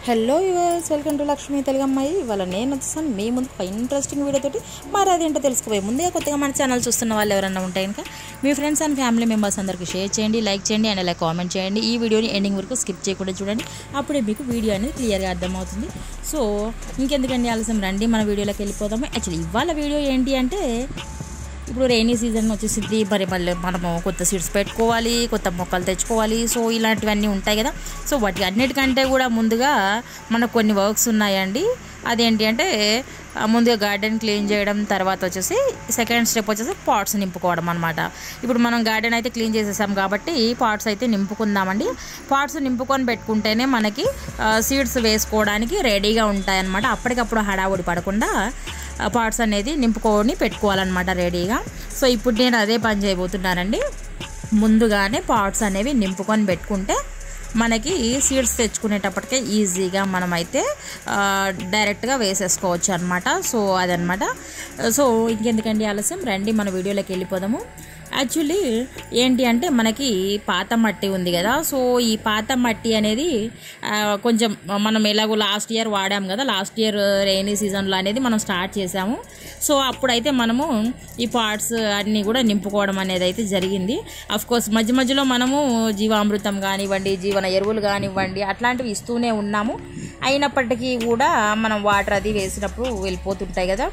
hello yours welcome to Lakshmi తెలుగమ్మాయి ఇవాళ నేను వచ్చేసాను మీ ముందు ఒక ఇంట్రెస్టింగ్ వీడియో తోటి మరి అదేంటో తెలుసుకోబోయే ముందుగా కొత్తగా మన ఛానల్ చూస్తున్న వాళ్ళు ఎవరైనా ఉంటే కనుక మీ ఫ్రెండ్స్ అండ్ ఫ్యామిలీ మెంబర్స్ అందరికీ షేర్ చేయండి లైక్ చేయండి అండ్ అలా కామెంట్ చేయండి ఈ వీడియోని ఎండింగ్ వరకు స్కిప్ చేయకుండా చూడండి అప్పుడే మీకు వీడియో అనేది క్లియర్గా అర్థమవుతుంది సో ఇంకెందుకండి ఆలస్యం రండి మన వీడియోలోకి వెళ్ళిపోదాము యాక్చువల్లీ ఇవాళ వీడియో ఏంటి అంటే ఇప్పుడు రైనీ సీజన్ వచ్చేసింది మరి మళ్ళీ మనము కొత్త సీడ్స్ పెట్టుకోవాలి కొత్త మొక్కలు తెచ్చుకోవాలి సో ఇలాంటివన్నీ ఉంటాయి కదా సో వాటి అన్నిటికంటే కూడా ముందుగా మనకు కొన్ని వర్క్స్ ఉన్నాయండి అదేంటి అంటే ఆ, ముందుగా గార్డెన్ క్లీన్ చేయడం తర్వాత వచ్చేసి సెకండ్ స్టెప్ వచ్చేసి పాట్స్ నింపుకోవడం అనమాట ఇప్పుడు మనం గార్డెన్ అయితే క్లీన్ చేసేసాం కాబట్టి పాట్స్ అయితే నింపుకుందామండి పాట్స్ నింపుకొని పెట్టుకుంటేనే మనకి సీడ్స్ వేసుకోవడానికి రెడీగా ఉంటాయి అనమాట అప్పటికప్పుడు హడావుడి పడకుండా పార్ట్స్ అనేది నింపుకొని పెట్టుకోవాలన్నమాట రెడీగా సో ఇప్పుడు నేను అదే పని చేయబోతున్నానండి ముందుగానే పార్ట్స్ అనేవి నింపుకొని పెట్టుకుంటే మనకి సీడ్స్ తెచ్చుకునేటప్పటికే ఈజీగా మనమైతే ఆ, డైరెక్ట్గా వేసేసుకోవచ్చు అనమాట సో అదనమాట సో ఇంకెందుకండి ఆలస్యం రండి మన వీడియోలోకి వెళ్ళిపోదాము యాక్చువల్లీ ఏంటి అంటే మనకి పాత మట్టి ఉంది కదా సో ఈ పాత మట్టి అనేది ఆ, కొంచెం మనం ఎలాగో లాస్ట్ ఇయర్ వాడాం కదా లాస్ట్ ఇయర్ రైనీ సీజన్లో అనేది మనం స్టార్ట్ చేసాము సో అప్పుడైతే మనము ఈ పార్ట్స్ అన్నీ కూడా నింపుకోవడం అనేది అయితే జరిగింది అఫ్ కోర్స్ మధ్య మధ్యలో మనము జీవామృతం కానివ్వండి జీవన ఎరువులు కానివ్వండి అట్లాంటివి ఇస్తూనే ఉన్నాము అయినప్పటికీ కూడా మనం వాటర్ అది వేసినప్పుడు వెళ్ళిపోతుంటాయి కదా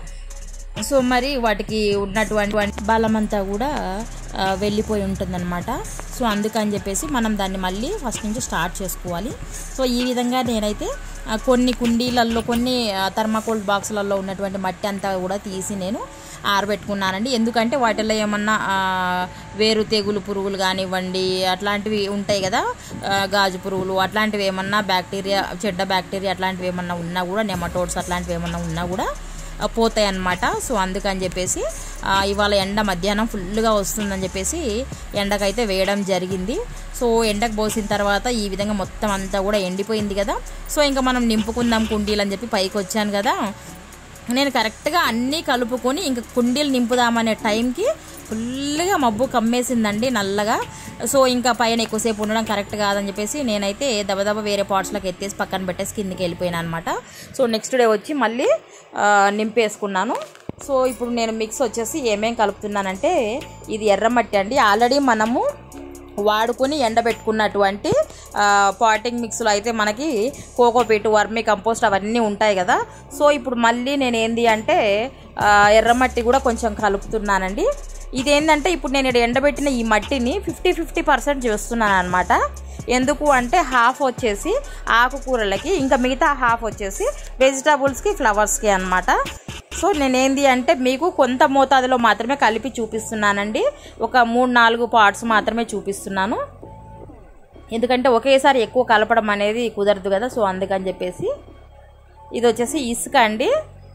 సో మరి వాటికి ఉన్నటువంటి బలం అంతా కూడా ఆ, వెళ్ళిపోయి ఉంటుందన్నమాట సో అందుకని చెప్పేసి మనం దాన్ని మళ్ళీ ఫస్ట్ నుంచి స్టార్ట్ చేసుకోవాలి సో ఈ విధంగా నేనైతే ఆ, కొన్ని కుండీలలో కొన్ని థర్మాకోల్ బాక్సులలో ఉన్నటువంటి మట్టి అంతా కూడా తీసి నేను ఆరబెట్టుకున్నానండి ఎందుకంటే వాటిల్లో ఏమన్నా ఆ, వేరు తెగులు పురుగులు కానివ్వండి అట్లాంటివి ఉంటాయి కదా ఆ, గాజు పురుగులు అట్లాంటివి ఏమన్నా బ్యాక్టీరియా చెడ్డ బ్యాక్టీరియా అట్లాంటివి ఏమన్నా ఉన్నా కూడా నెమటోడ్స్ అట్లాంటివి ఏమన్నా ఉన్నా కూడా ఆ, పోతాయి అన్నమాట సో అందుకని చెప్పేసి ఆ, ఇవాళ ఎండ మధ్యాహ్నం ఫుల్గా వస్తుందని చెప్పేసి ఎండకైతే వేయడం జరిగింది సో ఎండకు పోసిన తర్వాత ఈ విధంగా మొత్తం అంతా కూడా ఎండిపోయింది కదా సో ఇంకా మనం నింపుకుందాం కుండీలు అని చెప్పి పైకి వచ్చాను కదా నేను కరెక్ట్గా అన్నీ కలుపుకొని ఇంకా కుండీలు నింపుదామనే టైంకి ఫుల్గా మబ్బు కమ్మేసిందండి నల్లగా సో ఇంకా పైన ఎక్కువసేపు ఉండడం కరెక్ట్ కాదని చెప్పేసి నేనైతే దబదబ వేరే పార్ట్స్లోకి ఎత్తేసి పక్కన పెట్టేసి కిందికి వెళ్ళిపోయాను అనమాట సో నెక్స్ట్ డే వచ్చి మళ్ళీ ఆ, నింపేసుకున్నాను సో ఇప్పుడు నేను మిక్స్ వచ్చేసి ఏమేం కలుపుతున్నానంటే ఇది ఎర్రమట్టి అండి ఆల్రెడీ మనము వాడుకొని ఎండబెట్టుకున్నటువంటి ఆ, పాటింగ్ మిక్స్లో అయితే మనకి కోకోపీటు వర్మి కంపోస్ట్ అవన్నీ ఉంటాయి కదా సో ఇప్పుడు మళ్ళీ నేను ఏంది అంటే ఆ, ఎర్రమట్టి కూడా కొంచెం కలుపుతున్నానండి ఇదేంటంటే ఇప్పుడు నేను ఇక్కడ ఎండబెట్టిన ఈ మట్టిని ఫిఫ్టీ ఫిఫ్టీ పర్సెంట్ చేస్తున్నాను అనమాట ఎందుకు అంటే హాఫ్ వచ్చేసి ఆకుకూరలకి ఇంకా మిగతా హాఫ్ వచ్చేసి వెజిటబుల్స్కి ఫ్లవర్స్కి అనమాట సో నేనేంది అంటే మీకు కొంత మోతాదులో మాత్రమే కలిపి చూపిస్తున్నానండి ఒక మూడు నాలుగు పార్ట్స్ మాత్రమే చూపిస్తున్నాను ఎందుకంటే ఒకేసారి ఎక్కువ కలపడం అనేది కుదరదు కదా సో అందుకని చెప్పేసి ఇది వచ్చేసి ఇసుక అండి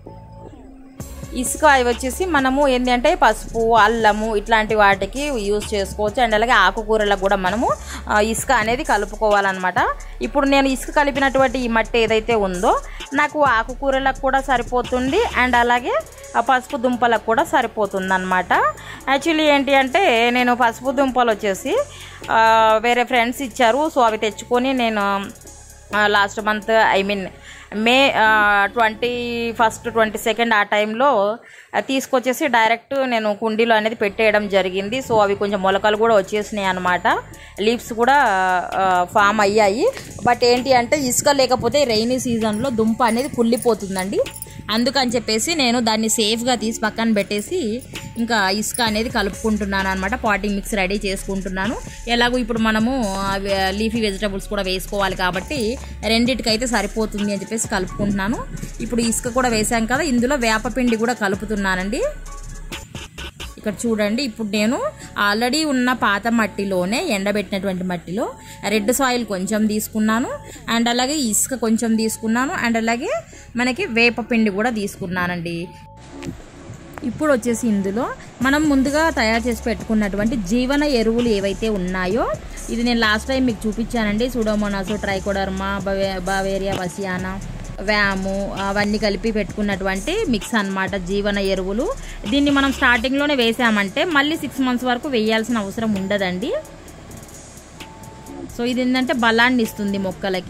ఇసుక అవి వచ్చేసి మనము ఏంటంటే పసుపు అల్లము ఇట్లాంటి వాటికి యూజ్ చేసుకోవచ్చు అండ్ అలాగే ఆకుకూరలకు కూడా మనము ఆ, ఇసుక అనేది కలుపుకోవాలన్నమాట ఇప్పుడు నేను ఇసుక కలిపినటువంటి ఈ మట్టి ఏదైతే ఉందో నాకు ఆకుకూరలకు కూడా సరిపోతుంది అండ్ అలాగే ఆ పసుపు దుంపలకు కూడా సరిపోతుంది అనమాట యాక్చువల్లీ ఏంటి అంటే నేను పసుపు దుంపలు వచ్చేసి ఆ, వేరే ఫ్రెండ్స్ ఇచ్చారు సో అవి తెచ్చుకొని నేను last month I mean May twenty first twenty second ఆ టైంలో తీసుకొచ్చేసి డైరెక్ట్ నేను కుండీలో అనేది పెట్టేయడం జరిగింది సో అవి కొంచెం మొలకలు కూడా వచ్చేసినాయి అనమాట లీవ్స్ కూడా ఫామ్ అయ్యాయి బట్ ఏంటి అంటే ఇసుక లేకపోతే రైనీ సీజన్లో దుంప అనేది కుళ్ళిపోతుందండి అందుకని చెప్పేసి నేను దాన్ని సేఫ్గా తీసి పక్కన పెట్టేసి ఇంకా ఇసుక అనేది కలుపుకుంటున్నాను అనమాట పాటింగ్ మిక్స్ రెడీ చేసుకుంటున్నాను ఎలాగో ఇప్పుడు మనము లీఫీ వెజిటబుల్స్ కూడా వేసుకోవాలి కాబట్టి రెండిటికైతే సరిపోతుంది అని చెప్పేసి కలుపుకుంటున్నాను ఇప్పుడు ఇసుక కూడా వేసాం కదా ఇందులో వేపపిండి కూడా కలుపుతున్నానండి ఇక్కడ చూడండి ఇప్పుడు నేను ఆల్రెడీ ఉన్న పాత మట్టిలోనే ఎండబెట్టినటువంటి మట్టిలో రెడ్ సాయిల్ కొంచెం తీసుకున్నాను అండ్ అలాగే ఇసుక కొంచెం తీసుకున్నాను అండ్ అలాగే మనకి వేపపిండి కూడా తీసుకున్నానండి ఇప్పుడు వచ్చేసి ఇందులో మనం ముందుగా తయారు చేసి పెట్టుకున్నటువంటి జీవన ఎరువులు ఏవైతే ఉన్నాయో ఇది నేను లాస్ట్ టైం మీకు చూపించానండి సుడోమోనాసు ట్రైకోడర్మా బవే బావేరియా వసియానా వ్యాము అవన్నీ కలిపి పెట్టుకున్నటువంటి మిక్స్ అన్నమాట జీవన ఎరువులు దీన్ని మనం స్టార్టింగ్లోనే వేసామంటే మళ్ళీ సిక్స్ మంత్స్ వరకు వేయాల్సిన అవసరం ఉండదండి సో ఇది ఏంటంటే బలాన్ని ఇస్తుంది మొక్కలకి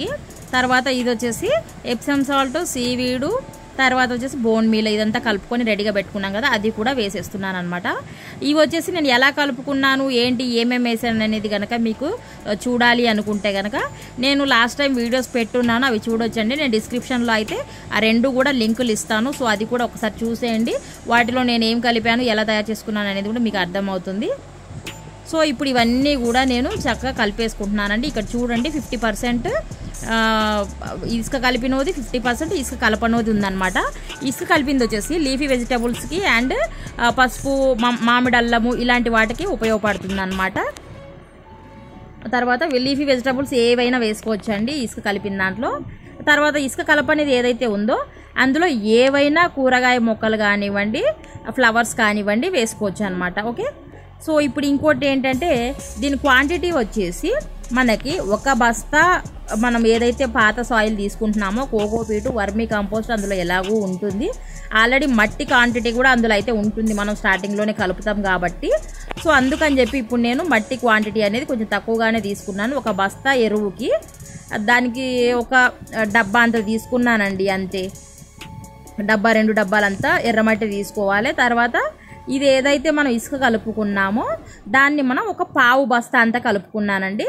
తర్వాత ఇది వచ్చేసి ఎప్సమ్ సాల్ట్ సీవీడు తర్వాత వచ్చేసి బోన్ మీల్ ఇదంతా కలుపుకొని రెడీగా పెట్టుకున్నాం కదా అది కూడా వేసేస్తున్నాను అనమాట ఇవి వచ్చేసి నేను ఎలా కలుపుకున్నాను ఏంటి ఏమేమి వేసాను అనేది కనుక మీకు ఆ, చూడాలి అనుకుంటే కనుక నేను లాస్ట్ టైం వీడియోస్ పెట్టున్నాను అవి చూడొచ్చండి నేను డిస్క్రిప్షన్లో అయితే ఆ రెండు కూడా లింకులు ఇస్తాను సో అది కూడా ఒకసారి చూసేయండి వాటిలో నేను ఏం కలిపాను ఎలా తయారు చేసుకున్నాను అనేది కూడా మీకు అర్థమవుతుంది సో ఇప్పుడు ఇవన్నీ కూడా నేను చక్కగా కలిపేసుకుంటున్నానండి ఇక్కడ చూడండి ఫిఫ్టీ పర్సెంట్ ఇసుక కలిపినది ఫిఫ్టీ పర్సెంట్ ఇసుక కలపనోది ఉందన్నమాట ఇసుక కలిపింది వచ్చేసి లీఫీ వెజిటబుల్స్కి అండ్ పసుపు మా- మామిడి అల్లము ఇలాంటి వాటికి ఉపయోగపడుతుంది అనమాట తర్వాత లీఫీ వెజిటబుల్స్ ఏవైనా వేసుకోవచ్చు అండి ఇసుక కలిపిన దాంట్లో తర్వాత ఇసుక కలపనేది ఏదైతే ఉందో అందులో ఏవైనా కూరగాయ మొక్కలు కానివ్వండి ఫ్లవర్స్ కానివ్వండి వేసుకోవచ్చు అనమాట ఓకే సో ఇప్పుడు ఇంకోటి ఏంటంటే దీని క్వాంటిటీ వచ్చేసి మనకి ఒక బస్తా మనం ఏదైతే పాత సాయిల్ తీసుకుంటున్నామో కోకోపీటు వర్మీ కంపోస్ట్ అందులో ఎలాగూ ఉంటుంది ఆల్రెడీ మట్టి క్వాంటిటీ కూడా అందులో అయితే ఉంటుంది మనం స్టార్టింగ్లోనే కలుపుతాం కాబట్టి సో అందుకని చెప్పి ఇప్పుడు నేను మట్టి క్వాంటిటీ అనేది కొంచెం తక్కువగానే తీసుకున్నాను ఒక బస్తా ఎరువుకి దానికి ఒక డబ్బా అంత తీసుకున్నానండి అంతే డబ్బా రెండు డబ్బాలంతా ఎర్రమట్టి తీసుకోవాలి తర్వాత ఇది ఏదైతే మనం ఇసుక కలుపుకున్నామో దాన్ని మనం ఒక పావు బస్తా అంతా కలుపుకున్నానండి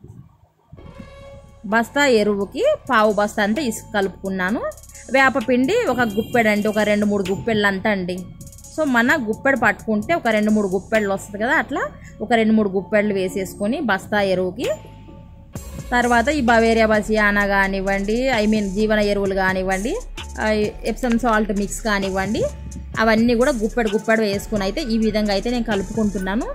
బస్తా ఎరువుకి పావు బస్తా అంతా ఇసుక కలుపుకున్నాను వేపపిండి ఒక గుప్పెడండి ఒక రెండు మూడు గుప్పెళ్ళు అంతా అండి సో మన గుప్పెడు పట్టుకుంటే ఒక రెండు మూడు గుప్పెళ్ళు వస్తుంది కదా అట్లా ఒక రెండు మూడు గుప్పెళ్ళు వేసేసుకొని బస్తా ఎరువుకి తర్వాత ఈ బవేరియా బసియానా కానివ్వండి ఐ మీన్ జీవన ఎరువులు కానివ్వండి ఆ, ఎప్సమ్ సాల్ట్ మిక్స్ కానివ్వండి అవన్నీ కూడా గుప్పెడు గుప్పెడు వేసుకుని అయితే ఈ విధంగా అయితే నేను కలుపుకుంటున్నాను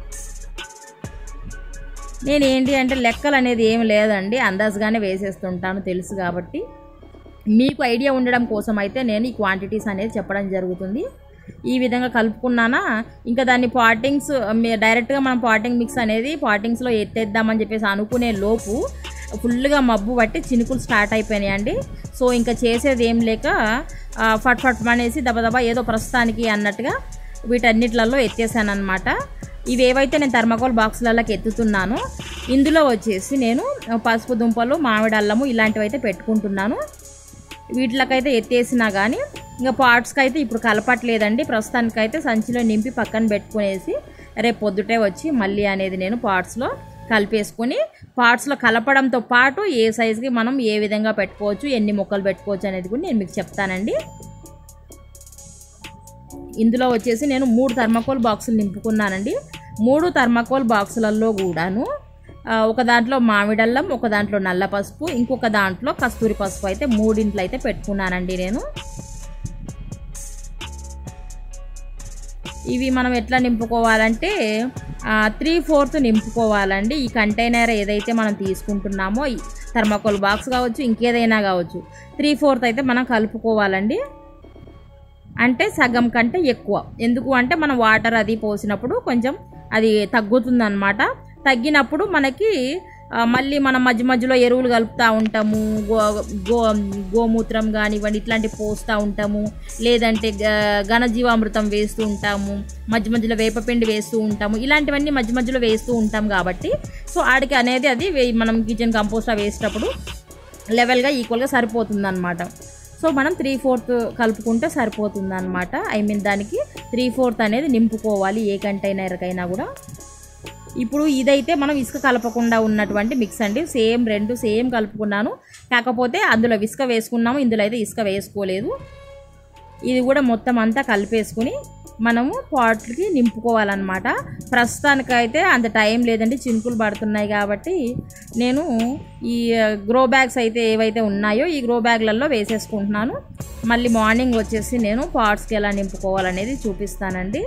నేను ఏంటి అంటే లెక్కలు అనేది ఏమి లేదండి అందాజుగానే వేసేస్తుంటాను తెలుసు కాబట్టి మీకు ఐడియా ఉండడం కోసం అయితే నేను ఈ క్వాంటిటీస్ అనేది చెప్పడం జరుగుతుంది ఈ విధంగా కలుపుకున్నానా ఇంకా దాన్ని పాటింగ్స్ డైరెక్ట్గా మనం పాటింగ్ మిక్స్ అనేది పాటింగ్స్లో ఎత్తేద్దామని చెప్పేసి అనుకునే లోపు ఫుల్గా మబ్బు పట్టి చినుకులు స్టార్ట్ అయిపోయినాయండి సో ఇంకా చేసేది ఏం లేక ఆ, ఫట్ ఫట్ అనేసి దబదబా ఏదో ప్రస్తుతానికి అన్నట్టుగా వీటన్నిట్లలో ఎత్తేసాను అనమాట ఇవి ఏవైతే నేను థర్మాకోల్ బాక్సులలోకి ఎత్తుతున్నానో ఇందులో వచ్చేసి నేను పసుపు దుంపలు మామిడి అల్లము ఇలాంటివి అయితే పెట్టుకుంటున్నాను వీటిలకైతే ఎత్తేసినా కానీ ఇంకా పార్ట్స్కి అయితే ఇప్పుడు కలపట్లేదండి ప్రస్తుతానికైతే సంచిలో నింపి పక్కన పెట్టుకునేసి రేపు పొద్దుటే వచ్చి మళ్ళీ అనేది నేను పార్ట్స్లో కలిపేసుకొని పార్ట్స్లో కలపడంతో పాటు ఏ సైజుకి మనం ఏ విధంగా పెట్టుకోవచ్చు ఎన్ని మొక్కలు పెట్టుకోవచ్చు అనేది కూడా నేను మీకు చెప్తానండి ఇందులో వచ్చేసి నేను మూడు థర్మాకోల్ బాక్సులు నింపుకున్నానండి మూడు థర్మాకోల్ బాక్సులలో కూడాను ఆ, ఒక దాంట్లో మామిడల్లం ఒక దాంట్లో నల్ల పసుపు ఇంకొక దాంట్లో కస్తూరి పసుపు అయితే మూడింట్లో అయితే పెట్టుకున్నానండి నేను ఇవి మనం ఎట్లా నింపుకోవాలంటే త్రీ ఫోర్త్ నింపుకోవాలండి ఈ కంటైనర్ ఏదైతే మనం తీసుకుంటున్నామో ఈ థర్మాకోల్ బాక్స్ కావచ్చు ఇంకేదైనా కావచ్చు త్రీ ఫోర్త్ అయితే మనం కలుపుకోవాలండి అంటే సగం కంటే ఎక్కువ ఎందుకు అంటే మనం వాటర్ అది పోసినప్పుడు కొంచెం అది తగ్గుతుంది అనమాట తగ్గినప్పుడు మనకి ఆ, మళ్ళీ మనం మధ్య మధ్యలో ఎరువులు కలుపుతూ ఉంటాము గో గో గోమూత్రం కానివ్వండి ఇట్లాంటివి పోస్తూ ఉంటాము లేదంటే గ- ఘనజీవామృతం వేస్తూ ఉంటాము మధ్య మధ్యలో వేపపిండి వేస్తూ ఉంటాము ఇలాంటివన్నీ మధ్య మధ్యలో వేస్తూ ఉంటాం కాబట్టి సో ఆడికి అనేది అది వే- మనం కిచెన్ కంపోస్ట్ వేసేటప్పుడు లెవెల్గా ఈక్వల్గా సరిపోతుంది అనమాట సో మనం త్రీ ఫోర్త్ కలుపుకుంటే సరిపోతుంది అనమాట ఐ మీన్ దానికి త్రీ ఫోర్త్ అనేది నింపుకోవాలి ఏ కంటైనర్కైనా కూడా ఇప్పుడు ఇదైతే మనం ఇసుక కలపకుండా ఉన్నటువంటి మిక్స్ అండి సేమ్ రెండు సేమ్ కలుపుకున్నాను కాకపోతే అందులో ఇసుక వేసుకున్నాము ఇందులో అయితే ఇసుక వేసుకోలేదు ఇది కూడా మొత్తం అంతా కలిపేసుకుని మనము పాట్లకి నింపుకోవాలన్నమాట ప్రస్తుతానికైతే అంత టైం లేదండి చినుకులు పడుతున్నాయి కాబట్టి నేను ఈ గ్రో బ్యాగ్స్ అయితే ఏవైతే ఉన్నాయో ఈ గ్రో బ్యాగ్లలో వేసేసుకుంటున్నాను మళ్ళీ మార్నింగ్ వచ్చేసి నేను పాట్స్కి ఎలా నింపుకోవాలనేది చూపిస్తానండి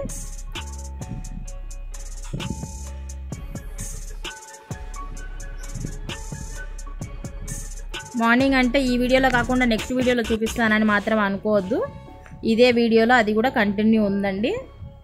మార్నింగ్ అంటే ఈ వీడియోలో కాకుండా నెక్స్ట్ వీడియోలో చూపిస్తానని మాత్రం అనుకోవద్దు ఇదే వీడియోలో అది కూడా కంటిన్యూ ఉందండి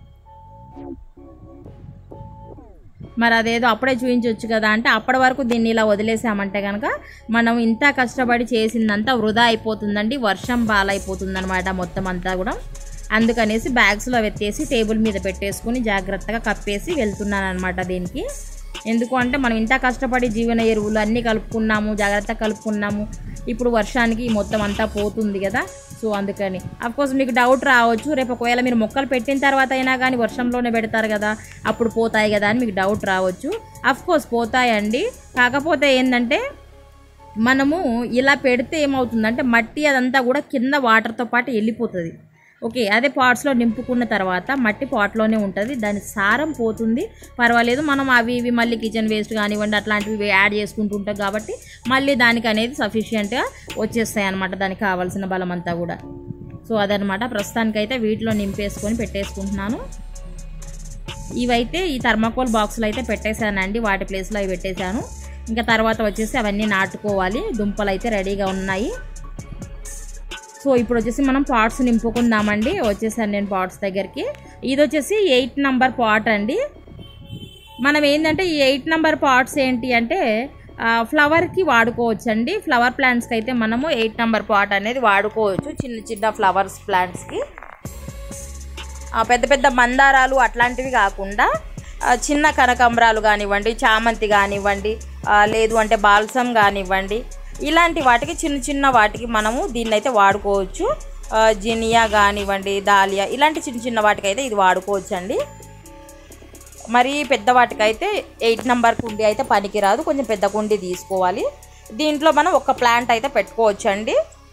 మరి అదేదో అప్పుడే చూపించవచ్చు కదా అంటే అప్పటి వరకు దీన్ని ఇలా వదిలేసామంటే కనుక మనం ఇంత కష్టపడి చేసిందంతా వృధా అయిపోతుందండి వర్షం బాలైపోతుంది అనమాట మొత్తం అంతా కూడా అందుకనేసి బ్యాగ్స్లో వెత్తేసి టేబుల్ మీద పెట్టేసుకుని జాగ్రత్తగా కప్పేసి వెళ్తున్నాను అనమాట దీనికి ఎందుకు అంటే మనం ఇంత కష్టపడి జీవన ఎరువులు అన్నీ కలుపుకున్నాము జాగ్రత్తగా కలుపుకున్నాము ఇప్పుడు వర్షానికి ఈ మొత్తం అంతా పోతుంది కదా సో అందుకని కోర్స్ మీకు డౌట్ రావచ్చు రేపు ఒకవేళ మీరు మొక్కలు పెట్టిన తర్వాత అయినా కానీ వర్షంలోనే పెడతారు కదా అప్పుడు పోతాయి కదా అని మీకు డౌట్ రావచ్చు కోర్స్ పోతాయండి కాకపోతే ఏంటంటే మనము ఇలా పెడితే ఏమవుతుందంటే మట్టి అదంతా కూడా కింద వాటర్తో పాటు వెళ్ళిపోతుంది ఓకే అదే పాట్స్లో నింపుకున్న తర్వాత మట్టి పాట్లోనే ఉంటుంది దాని సారం పోతుంది పర్వాలేదు మనం అవి ఇవి మళ్ళీ కిచెన్ వేస్ట్ కానివ్వండి అట్లాంటివి యాడ్ చేసుకుంటుంటాం కాబట్టి మళ్ళీ దానికి అనేది సఫిషియెంట్గా వచ్చేస్తాయి అనమాట దానికి కావాల్సిన బలం అంతా కూడా సో అదనమాట ప్రస్తుతానికైతే వీటిలో నింపేసుకొని పెట్టేసుకుంటున్నాను ఇవైతే ఈ థర్మాకోల్ బాక్సులు అయితే పెట్టేశానండి వాటి ప్లేస్లో అవి పెట్టేశాను ఇంకా తర్వాత వచ్చేసి అవన్నీ నాటుకోవాలి దుంపలు అయితే రెడీగా ఉన్నాయి సో ఇప్పుడు వచ్చేసి మనం పాట్స్ నింపుకుందామండి వచ్చేసాను నేను పాట్స్ దగ్గరికి ఇది వచ్చేసి ఎయిట్ నంబర్ పాట్ అండి మనం ఏంటంటే ఈ ఎయిట్ నంబర్ పాట్స్ ఏంటి అంటే ఆ, ఫ్లవర్కి వాడుకోవచ్చు అండి ఫ్లవర్ ప్లాంట్స్కి అయితే మనము ఎయిట్ నంబర్ పాట్ అనేది వాడుకోవచ్చు చిన్న చిన్న ఫ్లవర్స్ ప్లాంట్స్కి ఆ, పెద్ద పెద్ద మందారాలు అట్లాంటివి కాకుండా ఆ, చిన్న కనకాంబరాలు కానివ్వండి చామంతి కానివ్వండి ఆ, లేదు అంటే బాల్సమ్ కానివ్వండి ఇలాంటి వాటికి చిన్న చిన్న వాటికి మనము దీన్ని అయితే వాడుకోవచ్చు ఆ, జినియా కానివ్వండి దాలియా ఇలాంటి చిన్న చిన్న వాటికైతే ఇది వాడుకోవచ్చు అండి మరి పెద్ద వాటికైతే ఎయిట్ నెంబర్ కుండి అయితే పనికిరాదు కొంచెం పెద్ద కుండి తీసుకోవాలి దీంట్లో మనం ఒక ప్లాంట్ అయితే పెట్టుకోవచ్చు అండి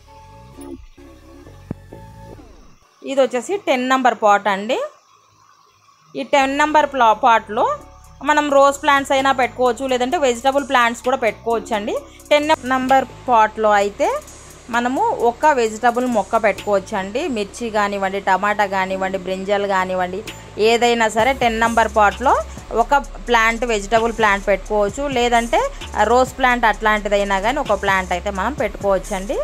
ఇది వచ్చేసి టెన్ నెంబర్ పాట్ అండి ఈ టెన్ నెంబర్ ప్లా పాట్లో మనం రోజ్ ప్లాంట్స్ అయినా పెట్టుకోవచ్చు లేదంటే వెజిటబుల్ ప్లాంట్స్ కూడా పెట్టుకోవచ్చు అండి టెన్ నెంబర్ పాట్లో అయితే మనము ఒక వెజిటబుల్ మొక్క పెట్టుకోవచ్చు అండి మిర్చి కానివ్వండి టమాటా కానివ్వండి బ్రింజల్ కానివ్వండి ఏదైనా సరే టెన్ నెంబర్ పాట్లో ఒక ప్లాంట్ వెజిటబుల్ ప్లాంట్ పెట్టుకోవచ్చు లేదంటే రోజ్ ప్లాంట్ అట్లాంటిదైనా కానీ ఒక ప్లాంట్ అయితే మనం పెట్టుకోవచ్చు అండి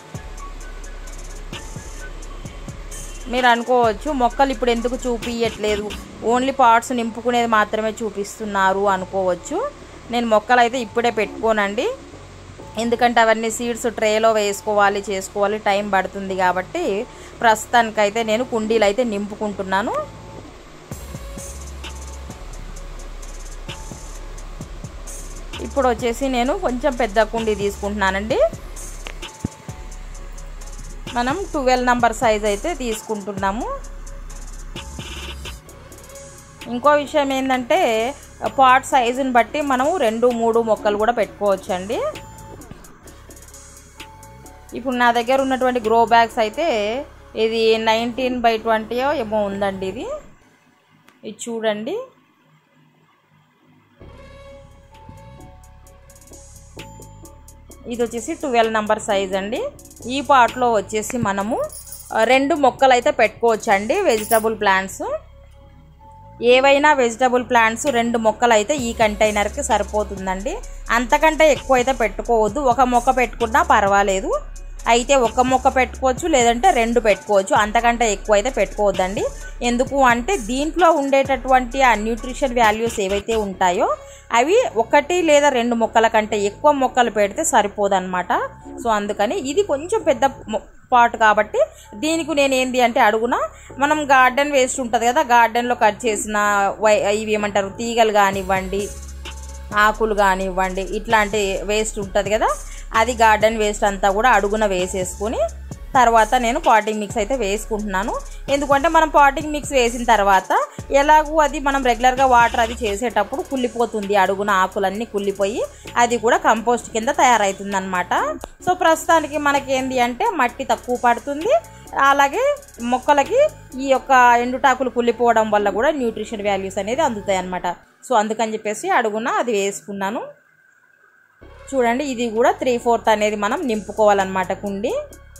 మీరు అనుకోవచ్చు మొక్కలు ఇప్పుడు ఎందుకు చూపించట్లేదు ఓన్లీ పార్ట్స్ నింపుకునేది మాత్రమే చూపిస్తున్నారు అనుకోవచ్చు నేను మొక్కలు అయితే ఇప్పుడే పెట్టుకోనండి ఎందుకంటే అవన్నీ సీడ్స్ ట్రేలో వేసుకోవాలి చేసుకోవాలి టైం పడుతుంది కాబట్టి ప్రస్తుతానికైతే నేను కుండీలు అయితే నింపుకుంటున్నాను ఇప్పుడు వచ్చేసి నేను కొంచెం పెద్ద కుండీ తీసుకుంటున్నానండి మనం ట్వెల్వ్ నంబర్ సైజ్ అయితే తీసుకుంటున్నాము ఇంకో విషయం ఏంటంటే పాట్ సైజుని బట్టి మనము రెండు మూడు మొక్కలు కూడా పెట్టుకోవచ్చండి ఇప్పుడు నా దగ్గర ఉన్నటువంటి గ్రో బ్యాగ్స్ అయితే ఇది నైన్టీన్ బై ట్వంటీ ఏమో ఉందండి ఇది ఇది చూడండి ఇది వచ్చేసి ట్వెల్వ్ నంబర్ సైజ్ అండి ఈ పాట్లో వచ్చేసి మనము ఆ, రెండు మొక్కలు అయితే పెట్టుకోవచ్చు అండి వెజిటబుల్ ప్లాంట్స్ ఏవైనా వెజిటబుల్ ప్లాంట్స్ రెండు మొక్కలు అయితే ఈ కంటైనర్కి సరిపోతుందండి అంతకంటే ఎక్కువ అయితే పెట్టుకోవద్దు ఒక మొక్క పెట్టుకున్నా పర్వాలేదు అయితే ఒక మొక్క పెట్టుకోవచ్చు లేదంటే రెండు పెట్టుకోవచ్చు అంతకంటే ఎక్కువ అయితే పెట్టుకోవద్దండి ఎందుకు అంటే దీంట్లో ఉండేటటువంటి ఆ న్యూట్రిషన్ వాల్యూస్ ఏవైతే ఉంటాయో అవి ఒకటి లేదా రెండు మొక్కల కంటే ఎక్కువ మొక్కలు పెడితే సరిపోదన్నమాట సో అందుకని ఇది కొంచెం పెద్ద మొ- పాట్ కాబట్టి దీనికి నేను ఏంది అంటే అడుగున మనం గార్డెన్ వేస్ట్ ఉంటుంది కదా గార్డెన్లో కట్ చేసిన వై ఇవి ఏమంటారు తీగలు కానివ్వండి ఆకులు కానివ్వండి ఇట్లాంటి వేస్ట్ ఉంటుంది కదా అది గార్డెన్ వేస్ట్ అంతా కూడా అడుగున వేసేసుకొని తర్వాత నేను పాటింగ్ మిక్స్ అయితే వేసుకుంటున్నాను ఎందుకంటే మనం పాటింగ్ మిక్స్ వేసిన తర్వాత ఎలాగూ అది మనం రెగ్యులర్గా వాటర్ అది చేసేటప్పుడు కుళ్ళిపోతుంది అడుగున ఆకులన్నీ కుళ్ళిపోయి అది కూడా కంపోస్ట్ కింద తయారవుతుంది అనమాట సో ప్రస్తుతానికి మనకేంది అంటే మట్టి తక్కువ పడుతుంది అలాగే మొక్కలకి ఈ యొక్క ఎండుటాకులు కుళ్ళిపోవడం వల్ల కూడా న్యూట్రిషన్ వాల్యూస్ అనేది అందుతాయి అనమాట సో అందుకని చెప్పేసి అడుగున అది వేసుకున్నాను చూడండి ఇది కూడా త్రీ ఫోర్త్ అనేది మనం నింపుకోవాలన్నమాట కుండి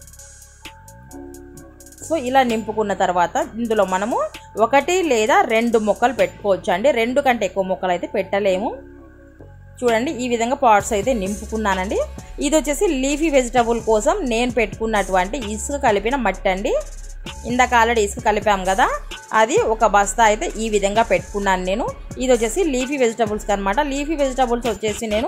సో ఇలా నింపుకున్న తర్వాత ఇందులో మనము ఒకటి లేదా రెండు మొక్కలు పెట్టుకోవచ్చు అండి రెండు కంటే ఎక్కువ మొక్కలు అయితే పెట్టలేము చూడండి ఈ విధంగా పాట్స్ అయితే నింపుకున్నానండి ఇది వచ్చేసి లీఫీ వెజిటబుల్ కోసం నేను పెట్టుకున్నటువంటి ఇసుక కలిపిన మట్టి అండి ఇందాక ఆల్రెడీ ఇసుక కలిపాం కదా అది ఒక బస్తా అయితే ఈ విధంగా పెట్టుకున్నాను నేను ఇది వచ్చేసి లీఫీ వెజిటబుల్స్కి అనమాట లీఫీ వెజిటబుల్స్ వచ్చేసి నేను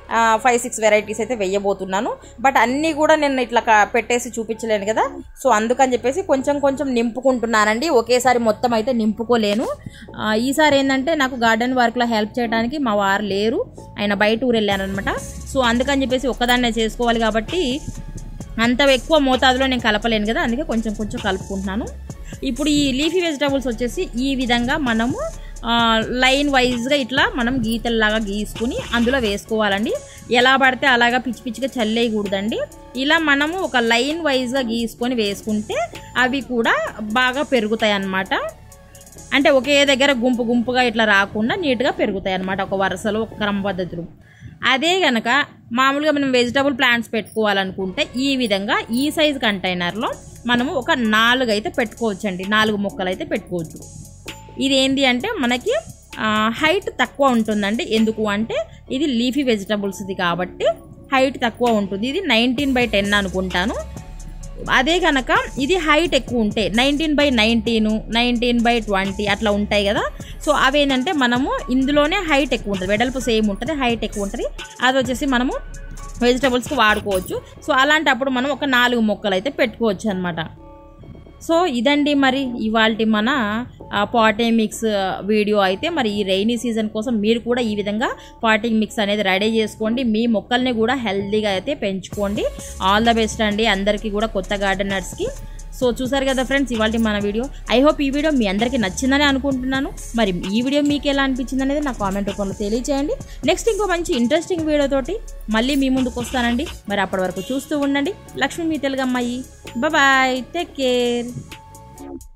ఫైవ్ సిక్స్ వెరైటీస్ అయితే వేయబోతున్నాను బట్ అన్నీ కూడా నేను ఇట్లా క- పెట్టేసి చూపించలేను కదా సో అందుకని చెప్పేసి కొంచెం కొంచెం నింపుకుంటున్నానండి ఒకేసారి మొత్తం అయితే నింపుకోలేను ఆ, ఈసారి ఏంటంటే నాకు గార్డెన్ వర్క్లో హెల్ప్ చేయడానికి మా వారు లేరు ఆయన బయట ఊరు వెళ్ళానమాట సో అందుకని చెప్పేసి ఒక్కదాన్నే చేసుకోవాలి కాబట్టి అంత ఎక్కువ మోతాదులో నేను కలపలేను కదా అందుకే కొంచెం కొంచెం కలుపుకుంటున్నాను ఇప్పుడు ఈ లీఫీ వెజిటబుల్స్ వచ్చేసి ఈ విధంగా మనము ఆ, లైన్ వైజ్గా ఇట్లా మనం గీతల్లాగా గీసుకుని అందులో వేసుకోవాలండి ఎలా పడితే అలాగా పిచ్చి పిచ్చిగా చల్లేయకూడదండి ఇలా మనము ఒక లైన్ వైజ్గా గీసుకొని వేసుకుంటే అవి కూడా బాగా పెరుగుతాయి అన్నమాట అంటే ఒకే దగ్గర గుంపు గుంపుగా ఇట్లా రాకుండా నీట్గా పెరుగుతాయి అన్నమాట ఒక వరుసలో ఒక క్రమ పద్ధతిలో అదే గనక మామూలుగా మనం వెజిటబుల్ ప్లాంట్స్ పెట్టుకోవాలనుకుంటే ఈ విధంగా ఈ సైజ్ కంటైనర్లో మనము ఒక నాలుగు అయితే పెట్టుకోవచ్చు అండి నాలుగు మొక్కలు అయితే పెట్టుకోవచ్చు ఇది ఏంటి అంటే మనకి హైట్ తక్కువ ఉంటుందండి ఎందుకు అంటే ఇది లీఫీ వెజిటబుల్స్ది కాబట్టి హైట్ తక్కువ ఉంటుంది ఇది నైన్టీన్ బై టెన్ అనుకుంటాను అదే కనుక ఇది హైట్ ఎక్కువ ఉంటే nineteen by nineteen nineteen by twenty అట్లా ఉంటాయి కదా సో అవేంటంటే మనము ఇందులోనే హైట్ ఎక్కువ ఉంటుంది వెడల్పు సేమ్ ఉంటుంది హైట్ ఎక్కువ ఉంటుంది అది వచ్చేసి మనము వెజిటబుల్స్కి వాడుకోవచ్చు సో అలాంటప్పుడు మనం ఒక నాలుగు మొక్కలు అయితే పెట్టుకోవచ్చు అనమాట సో ఇదండి మరి ఇవాళ మన పాటింగ్ మిక్స్ వీడియో అయితే మరి ఈ రైనీ సీజన్ కోసం మీరు కూడా ఈ విధంగా పాటింగ్ మిక్స్ అనేది రెడీ చేసుకోండి మీ మొక్కల్ని కూడా హెల్తీగా అయితే పెంచుకోండి ఆల్ ద బెస్ట్ అండి అందరికీ కూడా కొత్త గార్డెనర్స్కి సో చూసారు కదా ఫ్రెండ్స్ ఇవాళ మన వీడియో ఐ హోప్ ఈ వీడియో మీ అందరికీ నచ్చిందని అనుకుంటున్నాను మరి ఈ వీడియో మీకు ఎలా అనిపించింది అనేది నా కామెంట్ రూపంలో తెలియచేయండి నెక్స్ట్ ఇంకో మంచి ఇంట్రెస్టింగ్ వీడియోతోటి మళ్ళీ మీ ముందుకు వస్తానండి మరి అప్పటి వరకు చూస్తూ ఉండండి లక్ష్మి మీ తెలుగు అమ్మాయి బాయ్ టేక్ కేర్